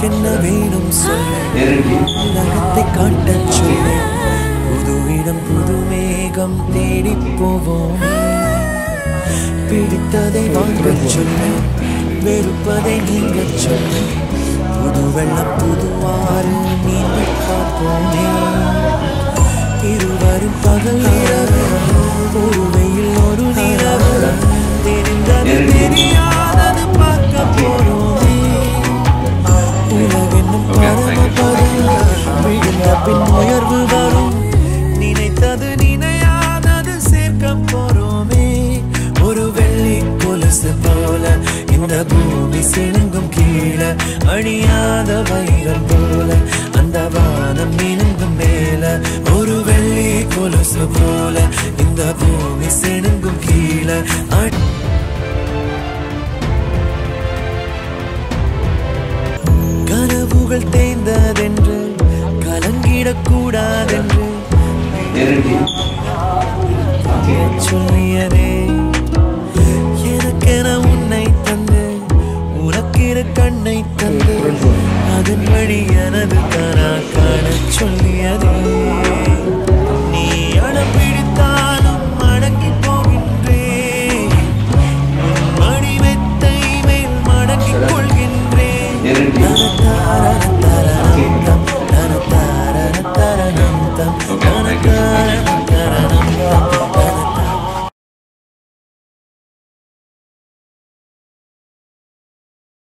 உனக்கென்ன வேணும் சொல்ல நெருங்கி உலகத்தை காட்டச் சொல்ல புது இடம் புது மேகம் தேடி போவோம் பிடித்ததை வாங்கச் சொல்ல வெறுப்பதை நீங்கச் சொல்ல புது வெள்ளம் புது ஆறு நீந்தி பார்ப்போமே இருவரும் பகல் இரவு ஒரு வெயில் ஒரு நிலவு தெரிந்தது தெரியாதது பார்க்க போறோமே உலகென்னும் பரமபதம் விழுந்த பின் உயர்வு வரும் நினைத்தது நினையாதது சேர்க்க போறோமே ஒரு வெள்ளி கொலுசு போல இந்த பூமி சிணுங்கும் கீழே அழியாத வைரம் போல அந்த வானம் மினுங்கும் மேல ஒரு வெள்ளி கொலுசு போல இந்த பூமி சிணுங்கும் கீழே அடி கனவுகள் தேய்ந்ததென்று கலங்கிடக்கூடாதென்று நெருங்கி சொல்லியதே